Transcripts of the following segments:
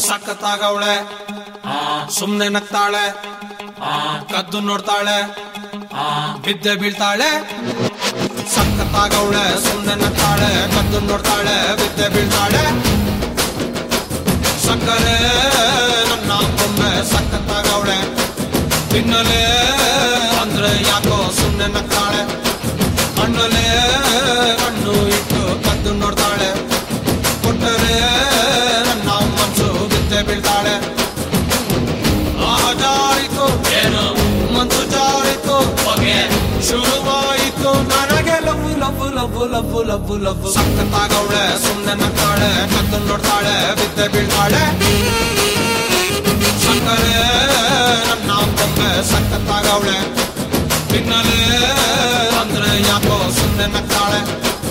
ಸಖತ್ತಾಗವಳೆ ಸುಮ್ನೆ ನಗ್ತಾಳೆ ಕದ್ದು ನೋಡ್ತಾಳೆ ಬಿದ್ದೆ ಬೀಳ್ತಾಳೆ ಸಖತ್ತಾಗವಳೆ ಸುಮ್ನೆ ನಗ್ತಾಳೆ ಕದ್ದು ನೋಡ್ತಾಳೆ ಬಿದ್ದೆ ಬೀಳ್ತಾಳೆ ಸಕ್ಕರೆ ನನ್ನ ಬೊಮ್ಮೆ ಸಖತ್ತಾಗವಳೆ ತಿನ್ನಲೆ ಅಂದ್ರೆ ಯಾಕೋ ಸುಮ್ನೆ ನಗ್ತಾಳೆ ಕಣ್ಣಲೆ ಕಣ್ಣು ಇಟ್ಟು ಕದ್ದು ನೋಡ್ತಾಳೆ ಕೊಟ್ಟರೆ ನನ್ನ ಮನಸ್ಸು ಬಿದ್ದೆ ಬೀಳ್ತಾಳೆ ಆಹ ಜಾರಿತು ಏನು ಮನ್ಸು ಜಾರಿತು ಹೊಗೆ ಶುರುವಾಯಿತು ನನಗೆ love love love love love love ಸಖತ್ತಾಗವಳೆ ಸುಮ್ನೆ ನಗ್ತಾಳೆ ಕದ್ದು ನೋಡ್ತಾಳೆ ಬಿದ್ದೆ ಬೀಳ್ತಾಳೆ ಸಕ್ಕರೆ ನನ್ನ ಬೊಮ್ಮೆ ಸಖತ್ತಾಗವಳೆ ತಿನ್ನಲೆ ಅಂದ್ರೆ ಯಾಕೋ ಸುಮ್ನೆ ನಗ್ತಾಳೆ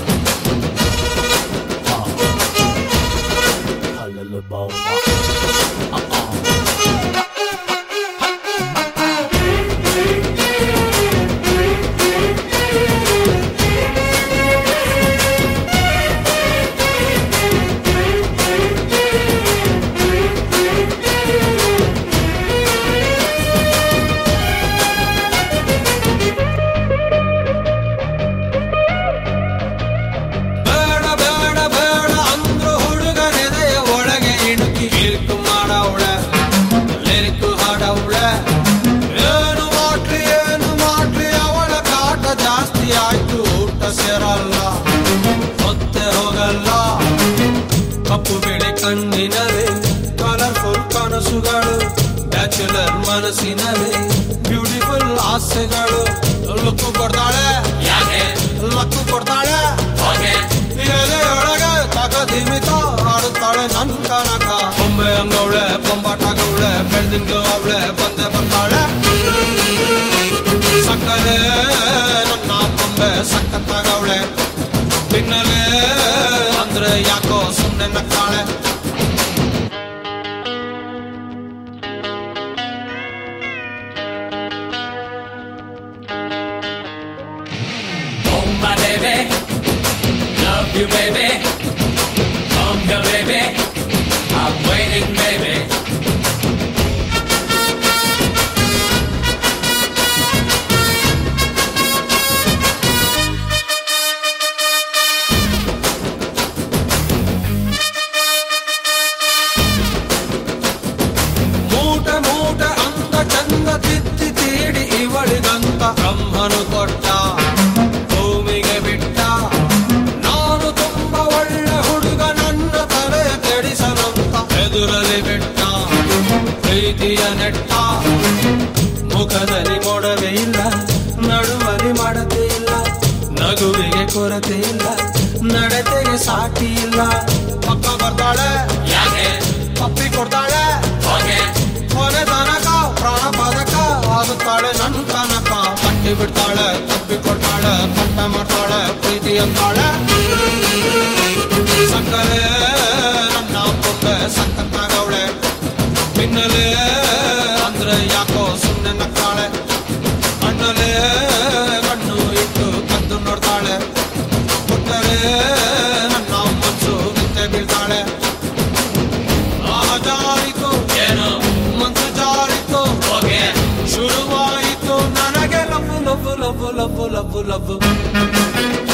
ಬೇಡ ಬೇಡ ಬೇಡ ಅಂದ್ರು ಹುಡುಗನೆದೆಯ ಒಳಗೆ ಇಣುಕಿ ಲಿರಿಕು ಮಾಡವಳೆ ಲಿರಿಕು ಹಾಡವಳೆ ಏನು ಮಾಡ್ಲಿ ಏನು ಮಾಡ್ಲಿ ಅವಳ ಕಾಟ ಜಾಸ್ತಿ ಆಯ್ತು ಊಟ ಸೇರಲ್ಲ ಹೊತ್ತೆ ಹೋಗಲ್ಲ ಕಪ್ಪು ಬಿಳಿ ಕಣ್ಣಿನವೇ ಕಲರ್ಫುಲ್ ಕನಸುಗಳು ಬ್ಯಾಚುಲರ್ ಮನಸ್ಸಿನವೇ ಬ್ಯೂಟಿಫುಲ್ ಆಸೆಗಳು ಲುಕ್ಕು ಕೊಡ್ತಾಳೆ ಯಾಕೆ ಲಕ್ಕು ಕೊಡ್ತಾಳೆ ಹಾಗೆ ಎದೆಯೊಳಗೆ ತಗದಿಮಿತ ಆಡುತ್ತಾಳೆ ನನ್ ಕನಕ ಬೊಂಬೆ ಅಂಗವಳೆ ಬೊಂಬಾಟಾಗವಳೆ ಬೆಳ್ದಿಂಗ ಅವಳೆ ಬಂದೆ ಬರ್ತಾಳೆ ಸಕ್ಕರೆ ನನ್ನ ಬೊಂಬೆ ಸಖತ್ತಾಗವಳೆ ತಿನ್ನಲೆ ಅಂದ್ರೆ ಯಾಕೋ ಸುಮ್ನೆ ನಗ್ತಾಳೆ Oh my baby, love you baby, come here baby, I'm waiting baby. ಮೂಟೆ ಮೂಟೆ ಅಂದ ಚಂದ ತಿತ್ತಿ ತೀಡಿ ಇವಳಿಗಂತ ಬ್ರಹ್ಮನು ಕೊಟ್ಟ ಭೂಮಿಗೆ ಬಿಟ್ಟ ನಾನು ತುಂಬ ಒಳ್ಳೆ ಹುಡುಗ ನನ್ನ ತಲೆ ಕೆಡಿಸಲಂತ ಎದುರಲಿ ಬಿಟ್ಟ ಪ್ರೀತಿಯ ನೆಟ್ಟ ಮುಖದಲ್ಲಿ ಮೊಡವೆ ಇಲ್ಲ ನಡುವಲಿ ಮಾಡತೆ ಇಲ್ಲ ನಗುವಿಗೆ ಕೊರತೆ ಇಲ್ಲ ನಡತೆಗೆ ಸಾಟಿ ಇಲ್ಲ ಪಕ್ಕ ಬರ್ತಾಳೆ ಯಾಕೆ ಪಪ್ಪಿ ಕೊಡ್ತಾಳೆ ಹೋಗೆ ಕೊನೆ ತನಕ ಪ್ರಾಣ ಪದಕ ಆಗುತ್ತಾಳೆ ನನ್ನ ತನಕ ಕಟ್ಟಿ ಬಿಡ್ತಾಳೆ ತಪ್ಪಿ ಕೊಡ್ತಾಳೆ ಪಟ್ಟ ಮಾಡ್ತಾಳೆ ಪ್ರೀತಿ ಅಂತಾಳೆ ಸಕ್ಕರೆ ನನ್ನ ಬೊಂಬೆ ಸಖತ್ತಾಗವಳೆ ಪಿನ್ನಲೆ ಅಂದ್ರೆ ಯಾಕೋ ಸುಮ್ಮನೆ ನಗ್ತಾಳೆ ಕಣ್ಣಲೆ ಕಣ್ಣು ಇಟ್ಟು ಕದ್ದು ನೋಡ್ತಾಳೆ ಕೊಟ್ಟರೆ ನನ್ನ ಮನಸ್ಸು ಬಿತ್ತೆ ಬೀಳ್ತಾಳೆ ಆಹ ಜಾರಿತು ಏನು ಮನ್ಸು ಜಾರಿತು ಹೋಗೆ ಶುರುವಾಯಿತು ನನಗೆ love love love love love love